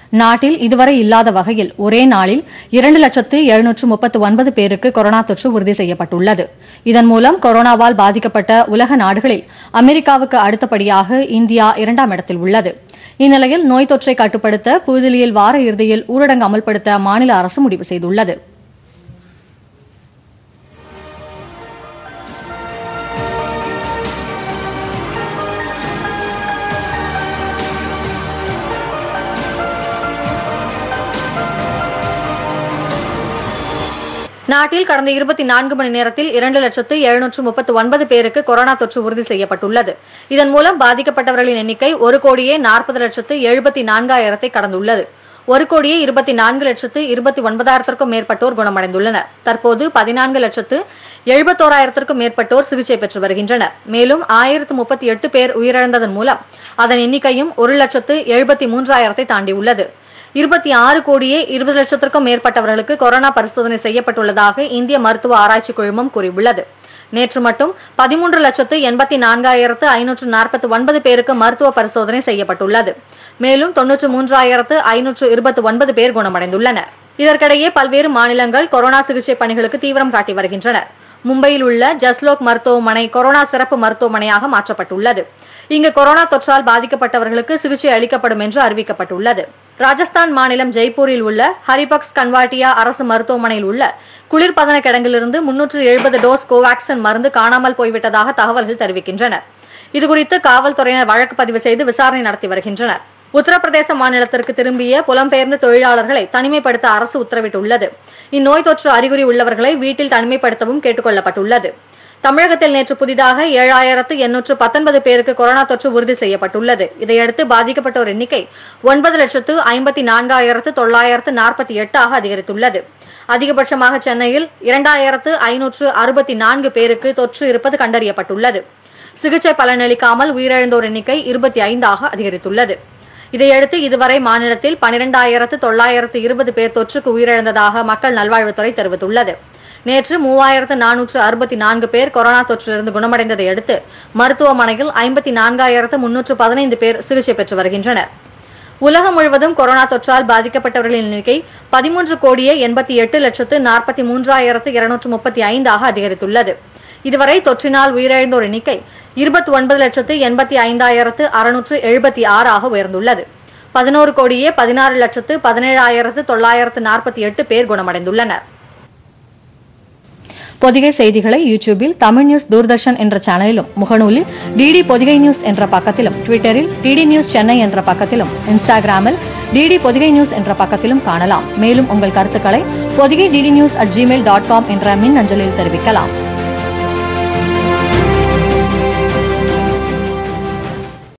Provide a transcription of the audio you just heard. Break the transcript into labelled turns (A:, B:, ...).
A: நாட்டில் இதுவரை இல்லாத வகையில் ஒரே நாளில் இரண்டு லட்சத்து எழுநூற்று முப்பத்து ஒன்பது பேருக்கு கொரோனா தொற்று உறுதி செய்யப்பட்டுள்ளது இதன் மூலம் கொரோனாவால் பாதிக்கப்பட்ட உலக நாடுகளில் அமெரிக்காவுக்கு அடுத்தபடியாக இந்தியா இரண்டாம் இடத்தில் உள்ளது இந்நிலையில் நோய் தொற்றை கட்டுப்படுத்த புதுதில்லியில் வார இறுதியில் ஊரடங்கு அமல்படுத்த மாநில அரசு முடிவு செய்துள்ளது நாட்டில் கடந்த இருபத்தி நான்கு மணி நேரத்தில் இரண்டு லட்சத்து எழுநூற்று முப்பத்து ஒன்பது பேருக்கு கொரோனா தொற்று உறுதி செய்யப்பட்டுள்ளது இதன் மூலம் பாதிக்கப்பட்டவர்களின் எண்ணிக்கை ஒரு கோடியே நாற்பது லட்சத்து எழுபத்தி நான்காயிரத்தை கடந்துள்ளது ஒரு கோடியே இருபத்தி நான்கு லட்சத்து இருபத்தி ஒன்பதாயிரத்திற்கும் மேற்பட்டோர் குணமடைந்துள்ளனர் தற்போது பதினான்கு லட்சத்து எழுபத்தோராயிரத்திற்கும் மேற்பட்டோர் சிகிச்சை பெற்று வருகின்றனர் மேலும் ஆயிரத்து முப்பத்தி எட்டு பேர் உயிரிழந்ததன் மூலம் அதன் எண்ணிக்கையும் ஒரு லட்சத்து எழுபத்தி மூன்றாயிரத்தை தாண்டியுள்ளது இருபத்தி ஆறு கோடியே இருபது லட்சத்திற்கும் மேற்பட்டவர்களுக்கு கொரோனா பரிசோதனை செய்யப்பட்டுள்ளதாக இந்திய மருத்துவ ஆராய்ச்சி குழுமம் கூறியுள்ளது நேற்று மட்டும் பதிமூன்று லட்சத்து எண்பத்தி நான்காயிரத்து ஐநூற்று நாற்பத்தி ஒன்பது பேருக்கு மருத்துவ பரிசோதனை செய்யப்பட்டுள்ளது மேலும் தொன்னூற்று மூன்றாயிரத்து ஐநூற்று இருபத்தி ஒன்பது பேர் குணமடைந்துள்ளனர் இதற்கிடையே பல்வேறு மாநிலங்கள் கொரோனா சிகிச்சை பணிகளுக்கு தீவிரம் காட்டி வருகின்றனர் மும்பையில் உள்ள ஜஸ்லோக் மருத்துவமனை கொரோனா சிறப்பு மருத்துவமனையாக மாற்றப்பட்டுள்ளது இங்கு கொரோனா தொற்றால் பாதிக்கப்பட்டவர்களுக்கு சிகிச்சை அளிக்கப்படும் என்று அறிவிக்கப்பட்டுள்ளது ராஜஸ்தான் மாநிலம் ஜெய்ப்பூரில் உள்ள ஹரிபக்ஸ் கன்வாட்டியா அரசு மருத்துவமனையில் உள்ள குளிர்பதன கிடங்கிலிருந்து முன்னூற்று எழுபது டோஸ் கோவாக்சின் மருந்து காணாமல் போய்விட்டதாக தகவல்கள் தெரிவிக்கின்றன இதுகுறித்து காவல்துறையினர் வழக்கு பதிவு செய்து விசாரணை நடத்தி வருகின்றனர் உத்தரப்பிரதேச மாநிலத்திற்கு திரும்பிய புலம்பெயர்ந்த தொழிலாளர்களை தனிமைப்படுத்த அரசு உத்தரவிட்டுள்ளது இந்நோய் தொற்று அறிகுறி உள்ளவர்களை வீட்டில் தனிமைப்படுத்தவும் கேட்டுக் கொள்ளப்பட்டுள்ளது தமிழகத்தில் நேற்று புதிதாக ஏழாயிரத்து எண்ணூற்று பத்தொன்பது பேருக்கு கொரோனா தொற்று உறுதி செய்யப்பட்டுள்ளது இதையடுத்து பாதிக்கப்பட்டோர் எண்ணிக்கை ஒன்பது லட்சத்து ஐம்பத்தி நான்காயிரத்து தொள்ளாயிரத்து நாற்பத்தி எட்டாக அதிகரித்துள்ளது அதிகபட்சமாக சென்னையில் இரண்டாயிரத்து ஐநூற்று அறுபத்தி நான்கு பேருக்கு தொற்று இருப்பது கண்டறியப்பட்டுள்ளது சிகிச்சை பலனளிக்காமல் உயிரிழந்தோர் எண்ணிக்கை இருபத்தி ஐந்தாக அதிகரித்துள்ளது இதையடுத்து இதுவரை மாநிலத்தில் பனிரெண்டாயிரத்து தொள்ளாயிரத்து இருபது பேர் தொற்றுக்கு உயிரிழந்ததாக மக்கள் நல்வாழ்வுத்துறை தெரிவித்துள்ளது நேற்று மூவாயிரத்து நானூற்று அறுபத்தி நான்கு பேர் கொரோனா தொற்றிலிருந்து குணமடைந்ததை அடுத்து மருத்துவமனையில் ஐம்பத்தி நான்காயிரத்து முன்னூற்று பதினைந்து பேர் சிகிச்சை பெற்று வருகின்றனர் உலகம் முழுவதும் கொரோனா தொற்றால் பாதிக்கப்பட்டவர்களின் எண்ணிக்கை பதிமூன்று கோடியே எண்பத்தி எட்டு லட்சத்து நாற்பத்தி மூன்றாயிரத்து இருநூற்று முப்பத்தி ஐந்தாக அதிகரித்துள்ளது இதுவரை தொற்றினால் உயிரிழந்தோர் எண்ணிக்கை இருபத்தி ஒன்பது லட்சத்து எண்பத்தி ஐந்தாயிரத்து அறுநூற்று எழுபத்தி ஆறாக உயர்ந்துள்ளது பதினோரு கோடியே பதினாறு லட்சத்து பதினேழாயிரத்து தொள்ளாயிரத்து நாற்பத்தி எட்டு பேர் குணமடைந்துள்ளனர் பொதிகை செய்திகளை யூடியூபில் தமிழ் நியூஸ் தூர்தர்ஷன் என்ற சேனலிலும் முகநூலில் டிடி பொதிகை நியூஸ் என்ற பக்கத்திலும் ட்விட்டரில் டிடி நியூஸ் சென்னை என்ற பக்கத்திலும் இன்ஸ்டாகிராமில் டிடி பொதிகை நியூஸ் என்ற பக்கத்திலும் காணலாம் மேலும் உங்கள் கருத்துக்களை Podhigai DD news at Gmail dot com என்ற மின் அஞ்சலில் தெரிவிக்கலாம்